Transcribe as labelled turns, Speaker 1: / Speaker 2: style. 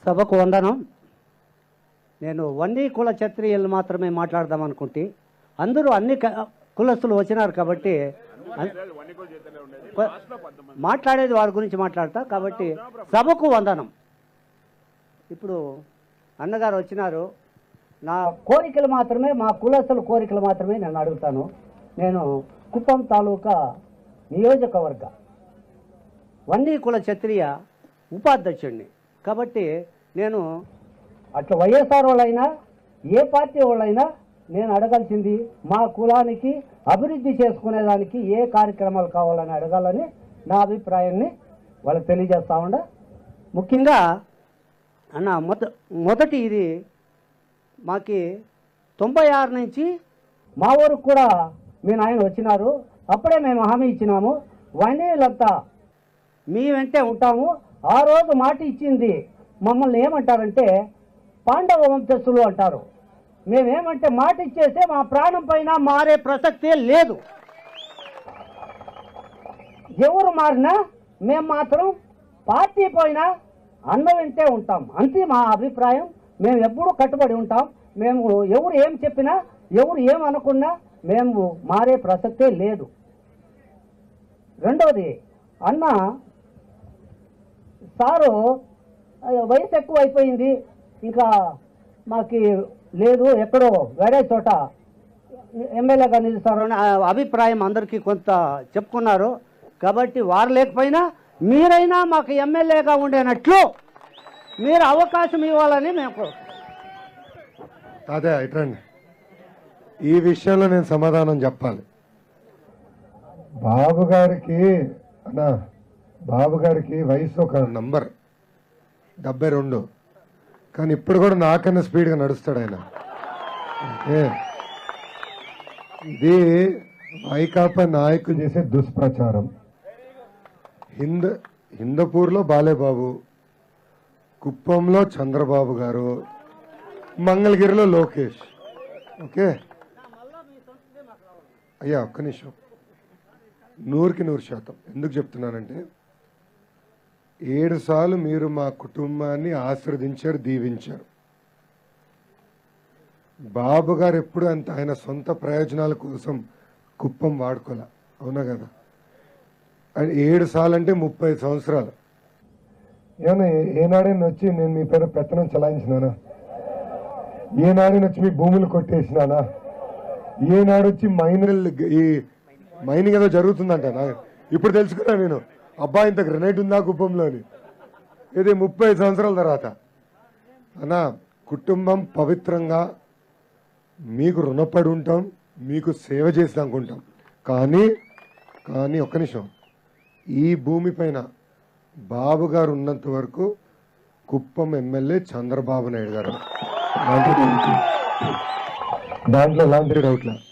Speaker 1: సభకు వందనం నేను వన్నీ కుల క్షత్రియులు మాత్రమే మాట్లాడదాం అనుకుంటే అందరూ అన్ని క- కులస్తులు వచ్చినారు కాబట్టి అన్- కొ- మాట్లాడేది వారి గురించి మాట్లాడతా కాబట్టి సభకు వందనం ఇప్పుడు అన్నగారు వచ్చినారు నా కోరికలు మాత్రమే మా కులస్తుల కోరికలు మాత్రమే నేను అడుగుతాను నేను కుప్పం తాలూకా నియోజకవర్గ వన్నీ కుల క్షత్రియ ఉపాధ్యక్షుడిని కాబట్టి నేను అట్లా వైఎస్ఆర్ వాళ్ళైనా ఏ పార్టీ వాళ్ళైనా నేను అడగాల్సింది మా కులానికి అభివృద్ధి చేసుకునేదానికి ఏ కార్యక్రమాలు కావాలని అడగాలని నా అభిప్రాయాన్ని వాళ్ళకి తెలియజేస్తా ఉండ ముఖ్యంగా అన్న మొద మొదటి ఇది మాకి తొంభై ఆరు నుంచి మా ఊరికి కూడా మీ నాయన వచ్చినారు అప్పుడే మేము హామీ ఇచ్చినాము వనీలంతా మీ వెంటే ఉంటాము ఆ రోజు మాట ఇచ్చింది మమ్మల్ని ఏమంటారంటే పాండవ వంశస్థులు అంటారు మేమేమంటే మాట ఇచ్చేస్తే మా ప్రాణం పైన మారే ప్రసక్తే లేదు ఎవరు మారినా మేము మాత్రం పార్టీ పైన అన్న వెంటే ఉంటాం అంతే మా అభిప్రాయం మేము ఎప్పుడూ కట్టుబడి ఉంటాం మేము ఎవరు ఏం చెప్పినా ఎవరు ఏం అనుకున్నా మేము మారే ప్రసక్తే లేదు రెండవది అన్న సారు అయ్యో, వయసు ఎక్కువ అయిపోయింది ఇంకా మాకి లేదు ఎక్కడో వేరే చోట ఎమ్మెల్యేగా నిలుస్తారు అని ఆ అభిప్రాయం అందరికీ కొంత చెప్పుకున్నారు కాబట్టి వారు లేకపోయినా మీరైనా మాకు ఎమ్మెల్యేగా ఉండేనట్లు మీరు అవకాశం ఇవ్వాలని మేము
Speaker 2: అదే ఇట్రండి ఈ విషయంలో నేను సమాధానం చెప్పాలి బాబు గారికి అన్నా బాబు గారికి వయసు ఒక నంబర్ డెబ్బై రెండు కానీ ఇప్పుడు కూడా నాకన్నా స్పీడ్గా నడుస్తాడు ఆయన ఓకే. ఇది వైకాపా నాయకులు చేసే దుష్ప్రచారం హింద్ హిందపూర్లో బాలేబాబు కుప్పంలో చంద్రబాబు గారు మంగళగిరిలో లోకేష్ ఓకే అయ్యా ఒక్క నిమిషం నూరుకి నూరు శాతం ఎందుకు చెప్తున్నానంటే ఏడు సార్లు మీరు మా కుటుంబాన్ని ఆశీర్వదించారు దీవించారు బాబు గారు ఎప్పుడు అంత ఆయన సొంత ప్రయోజనాల కోసం కుప్పం వాడుకోలే అవునా కదా ఆయన ఏడు సార్లు అంటే ముప్పై సంవత్సరాలు ఏమన్నా ఏనాడైనా వచ్చి నేను మీ పేరు పెత్తనం చలాయించినానా ఏనాడైనా వచ్చి మీ భూములు కొట్టేసినానా ఏనాడు వచ్చి మైనల్ ఈ మైనింగ్ ఏదో జరుగుతుందంట నా ఇప్పుడు తెలుసుకున్నా నేను అబ్బా ఇంత గ్రనైట్ ఉందా కుప్పంలో అని ఇది ముప్పై సంవత్సరాల తర్వాత అన్న కుటుంబం పవిత్రంగా మీకు రుణపడి ఉంటాం మీకు సేవ చేసి అనుకుంటాం కానీ కానీ ఒక్క నిమిషం ఈ భూమి పైన బాబు గారు ఉన్నంత వరకు కుప్పం ఎమ్మెల్యే చంద్రబాబు నాయుడు గారు దాంట్లో దాంట్లో ఎలాంటి డౌట్లా